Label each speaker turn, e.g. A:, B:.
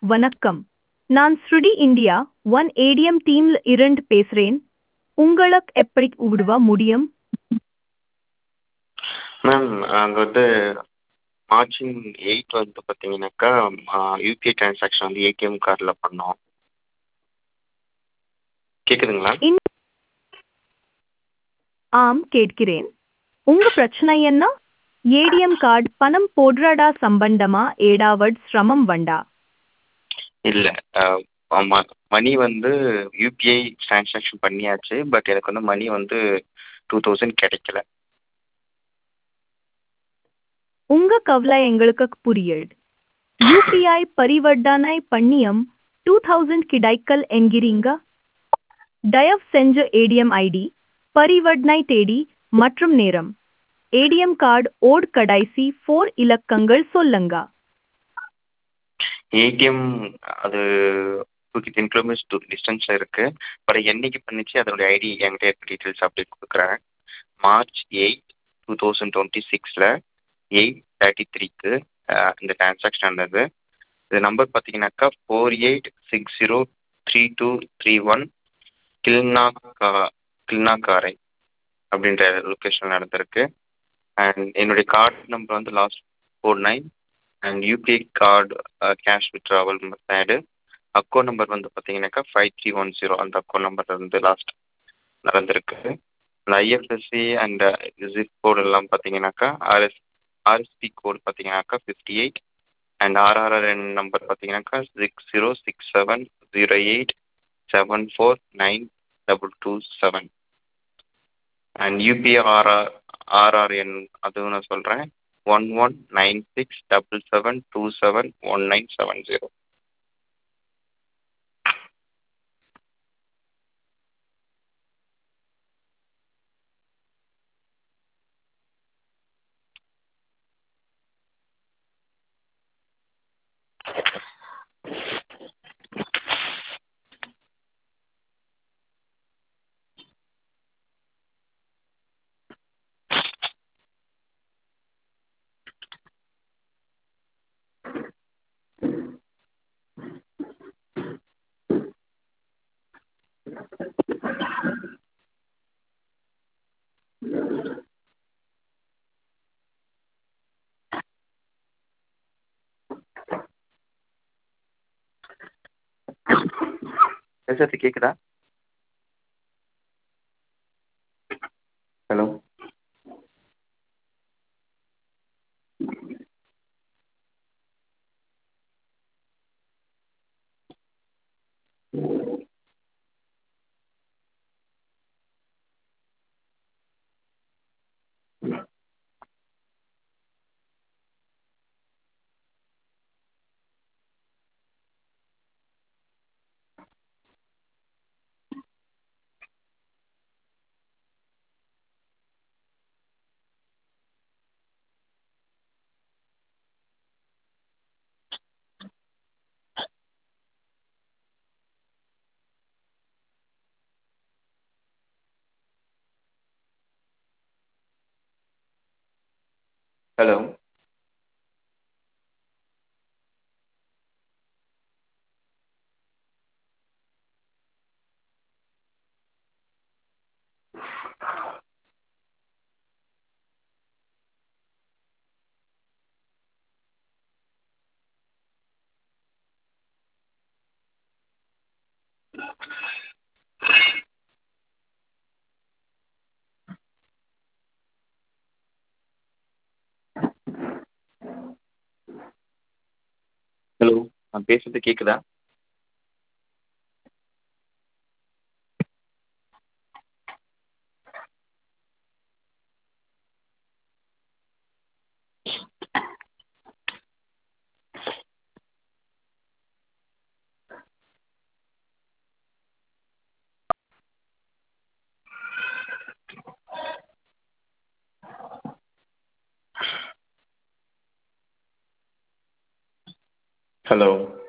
A: வணக்கம் நான் ஸ்ருடி இந்தியா ஒன் ஏடிஎம் டீம்ல இருந்து பேசுறேன் உங்களுக்கு எப்படி உதவ முடியும்
B: மேம் நாங்கள் வந்து மார்ச் எயிட் வந்து பார்த்தீங்கன்னாக்கா யூபிஐ ட்ரான்ஸாக்ஷன் வந்து ஏடிஎம் கார்டில் பண்ணோம் கேட்குதுங்களா
A: இன் ஆம் கேட்கிறேன் உங்க பிரச்சனை என்ன ஏடிஎம் கார்டு பணம் போடுறடா சம்பந்தமா ஏடாவட் சிரமம் வண்டா
B: இல்லை மணி வந்து யூபிஐ ட்ரான்ஸாக்ஷன் பண்ணியாச்சு பட் எனக்கு வந்து மணி வந்து டூ தௌசண்ட் கிடைக்கல
A: உங்க கவலை எங்களுக்கு புரியுது யூபிஐ பரிவர்த்தனை பண்ணியம் டூ தௌசண்ட் கிடைக்கல் என்கிறீங்க தயவு செஞ்ச ஏடிஎம் ஐடி பரிவர்த்தனை தேதி மற்றும் நேரம் ஏடிஎம் கார்டு ஓட் கடைசி ஃபோர் இலக்கங்கள் சொல்லுங்க
B: ஏடிஎம் அது டூ டென் கிலோமீட்டர்ஸ் டிஸ்டன்ஸில் இருக்குது பட் என்னைக்கு பண்ணிச்சு அதோடைய ஐடி என்கிட்ட இருக்க டீட்டெயில்ஸ் அப்டேட் கொடுக்குறேன் March eight two thousand twenty சிக்ஸில் எயிட் தேர்ட்டி த்ரீக்கு இந்த ட்ரான்சாக்ஷன் நடந்தது இது நம்பர் பார்த்தீங்கன்னாக்கா four eight six zero three two three one கில்னா கா கில்னாக்காரை அப்படின்ற லொக்கேஷனில் நடந்திருக்கு அண்ட் என்னுடைய கார்டு நம்பர் வந்து last four nine and UPI card cash withdrawal method account number வந்து பார்த்தீங்கன்னாக்கா ஃபைவ் த்ரீ ஒன் ஜீரோ அந்த அக்கௌண்ட் நம்பர் வந்து லாஸ்ட் நடந்திருக்கு அந்த ஐஎஃப்எஸ்சி அண்ட் ஜிப் கோட் எல்லாம் பார்த்தீங்கன்னாக்கா ஆர்எஸ் ஆர்எஸ்பி கோட் பார்த்தீங்கன்னாக்கா fifty eight and RRN number பார்த்தீங்கன்னாக்கா six zero six seven zero eight seven four nine double two seven and UPI RR RRN அதுவும் நான் சொல்கிறேன் one one nine six double seven two seven one nine seven zero பேசுறது கேட்குதா hello hello hello நான் பேசுறது கேட்குதா hello